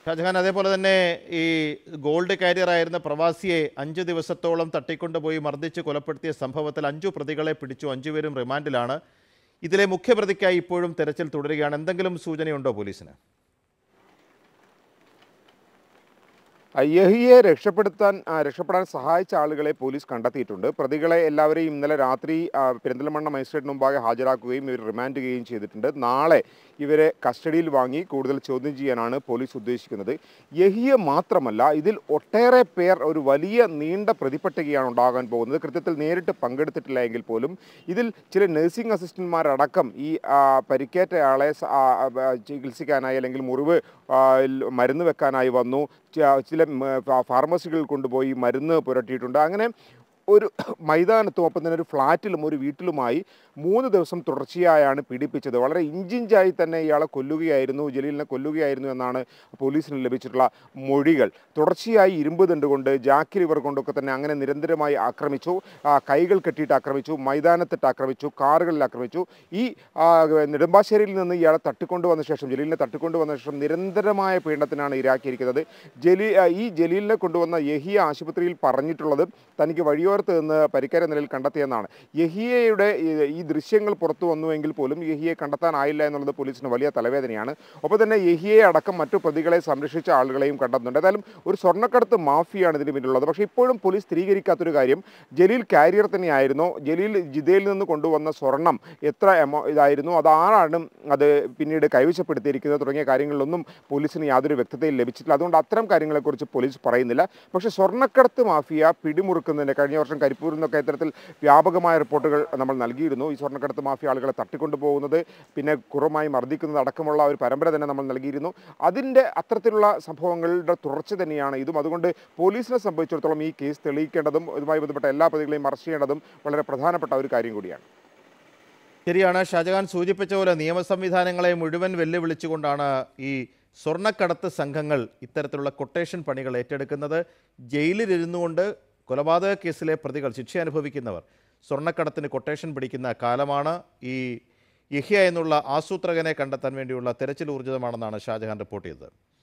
ഷാജഹാൻ അതേപോലെ തന്നെ ഈ ഗോൾഡ് കാരിയർ ആയിരുന്ന പ്രവാസിയെ അഞ്ച് ദിവസത്തോളം തട്ടിക്കൊണ്ടുപോയി മർദ്ദിച്ച് കൊലപ്പെടുത്തിയ സംഭവത്തിൽ അഞ്ചു പ്രതികളെ പിടിച്ചു അഞ്ചുപേരും റിമാൻഡിലാണ് ഇതിലെ മുഖ്യപ്രതിക്കായി ഇപ്പോഴും തെരച്ചിൽ തുടരുകയാണ് എന്തെങ്കിലും സൂചനയുണ്ടോ പോലീസിന് യഹിയെ രക്ഷപ്പെടുത്താൻ ആ, രക്ഷപ്പെടാൻ സഹായിച്ച ആളുകളെ പോലീസ് കണ്ടെത്തിയിട്ടുണ്ട് പ്രതികളെ എല്ലാവരെയും ഇന്നലെ രാത്രി ആ, പെരിന്തൽമണ്ണ മജിസ്ട്രേറ്റിന് മുമ്പാകെ ഹാജരാക്കുകയും ഇവർ റിമാൻഡ് ചെയ്യുകയും ചെയ്തിട്ടുണ്ട് നാളെ ഇവരെ കസ്റ്റഡിയിൽ വാങ്ങി കൂടുതൽ ചോദ്യം ചെയ്യാനാണ് പോലീസ് ഉദ്ദേശിക്കുന്നത് യഹിയെ മാത്രമല്ല ഇതിൽ ഒട്ടേറെ പേർ ഒരു വലിയ നീണ്ട പ്രതിപട്ടികയാണ് ഉണ്ടാകാൻ പോകുന്നത് കൃത്യത്തിൽ നേരിട്ട് പങ്കെടുത്തിട്ടില്ല എങ്കിൽ പോലും ഇതിൽ ചില നഴ്സിംഗ് അസിസ്റ്റന്റ്മാരടക്കം ഈ ആ, പരിക്കേറ്റ ആളെ സ- ആ, ആ, ചികിത്സിക്കാനായി അല്ലെങ്കിൽ മുറിവ് ആ, ൽ- മരുന്ന് വെക്കാനായി വന്നു ച- ചില ഉം, ഫാ- ഫാർമസികളിൽ കൊണ്ടുപോയി മരുന്ന് പുരട്ടിയിട്ടുണ്ട് അങ്ങനെ ഒരു മൈതാനത്തും ഒപ്പം തന്നെ ഒരു ഫ്ലാറ്റിലും ഒരു വീട്ടിലുമായി മൂന്ന് ദിവസം തുടർച്ചയായാണ് പീഡിപ്പിച്ചത് വളരെ ഇഞ്ചിഞ്ചായി തന്നെ ഇയാളെ കൊല്ലുകയായിരുന്നു ജലീലിനെ കൊല്ലുകയായിരുന്നു എന്നാണ് പോലീസിന് ലഭിച്ചിട്ടുള്ള മൊഴികൾ തുടർച്ചയായി ഇരുമ്പ് ദണ്ട് കൊണ്ട് ജാക്കി ലിവർ കൊണ്ടൊക്കെ തന്നെ അങ്ങനെ നിരന്തരമായി ആക്രമിച്ചു ആ, കൈകൾ കെട്ടിയിട്ട് ആക്രമിച്ചു മൈതാനത്തിട്ട് ആക്രമിച്ചു കാറുകളിൽ ആക്രമിച്ചു ഈ ആ, നെടുമ്പാശ്ശേരിയിൽ നിന്ന് ഇയാളെ തട്ടിക്കൊണ്ടുവന്ന ശേഷം ജലീലിനെ തട്ടിക്കൊണ്ടുവന്ന ശേഷം നിരന്തരമായ പീഡനത്തിനാണ് ഇരാക്കിയിരിക്കുന്നത് ജലീ ആ, ഈ ജലീലിനെ കൊണ്ടുവന്ന യഹിയ ആശുപത്രിയിൽ പറഞ്ഞിട്ടുള്ളത് തനിക്ക് വഴിയോരത്ത് നിന്ന് പരിക്കേറ്റ നിലയിൽ കണ്ടെത്തിയെന്നാണ് യഹിയയുടെ ഈ- ഈ ദൃശ്യങ്ങൾ പുറത്തു വന്നുവെങ്കിൽ പോലും യഹിയെ കണ്ടെത്താനായില്ല എന്നുള്ളത് പോലീസിന് വലിയ തലവേദനയാണ് ഒപ്പം തന്നെ യഹിയെ അടക്കം മറ്റു പ്രതികളെ സംരക്ഷിച്ച ആളുകളെയും കണ്ടെത്തുന്നുണ്ട് ഏതായാലും ഒരു സ്വർണ്ണക്കടത്ത് മാഫിയാണ് ഇതിന് പിന്നിലുള്ളത് പക്ഷേ ഇപ്പോഴും പോലീസ് സ്ഥിരീകരിക്കാത്തൊരു കാര്യം ജലീൽ കാരിയർ തന്നെയായിരുന്നോ ജലീൽ ജിദ്ദയിൽ നിന്ന് കൊണ്ടുവന്ന സ്വർണം എത്ര എമൗ ഇതായിരുന്നു അത് ആരാണ് അത് പിന്നീട് കൈവശപ്പെടുത്തിയിരിക്കുന്നത് തുടങ്ങിയ കാര്യങ്ങളിലൊന്നും പോലീസിന് യാതൊരു വ്യക്തതയും ലഭിച്ചിട്ടില്ല അതുകൊണ്ട് അത്തരം കാര്യങ്ങളെക്കുറിച്ച് പോലീസ് പറയുന്നില്ല പക്ഷേ സ്വർണ്ണക്കടത്ത് മാഫിയ പിടിമുറുക്കുന്നതിന് കഴിഞ്ഞ വർഷം കരിപ്പൂരിൽ നിന്നൊക്കെ ഇത്തരത്തിൽ വ്യാപകമായ റിപ്പോർട്ടുകൾ നമ്മൾ നൽകിയിരുന്നു ഈ സ്വർണ്ണക്കടത്ത് മാഫിയ ആളുകളെ തട്ടിക്കൊണ്ടു പോകുന്നത് പിന്നെ കുറമായി മർദ്ദിക്കുന്നത് അടക്കമുള്ള ഒരു പരമ്പര തന്നെ നമ്മൾ നൽകിയിരുന്നു അതിൻ്റെ അത്തരത്തിലുള്ള സംഭവങ്ങളുടെ തുടർച്ച തന്നെയാണ് ഇതും അതുകൊണ്ട് പോലീസിനെ സംബന്ധിച്ചിടത്തോളം ഈ കേസ് തെളിയിക്കേണ്ടതും ഇതുമായി ബന്ധപ്പെട്ട എല്ലാ പ്രതികളെയും അറസ്റ്റ് ചെയ്യേണ്ടതും വളരെ പ്രധാനപ്പെട്ട ഒരു കാര്യം കൂടിയാണ് ശരിയാണ് ഷാജഹാൻ സൂചിപ്പിച്ച പോലെ നിയമ സംവിധാനങ്ങളെ മുഴുവൻ വെല്ലുവിളിച്ചുകൊണ്ടാണ് ഈ സ്വർണ്ണക്കടത്ത് സംഘങ്ങൾ ഇത്തരത്തിലുള്ള കൊട്ടേഷൻ പണികൾ ഏറ്റെടുക്കുന്നത് ജയിലിലിരുന്നു കൊണ്ട് കൊലപാതക കേസിലെ പ്രതികൾ ശിക്ഷ അനുഭവിക്കുന്നവർ സ്വർണ്ണക്കടത്തിന് കൊട്ടേഷൻ പിടിക്കുന്ന കാലമാണ് ഈ യഹ്യ എന്നുള്ള ആസൂത്രകനെ കണ്ടെത്താൻ വേണ്ടിയുള്ള തെരച്ചിൽ ഊർജിതമാണെന്നാണ് ഷാജഹാൻ റിപ്പോർട്ട് ചെയ്തത്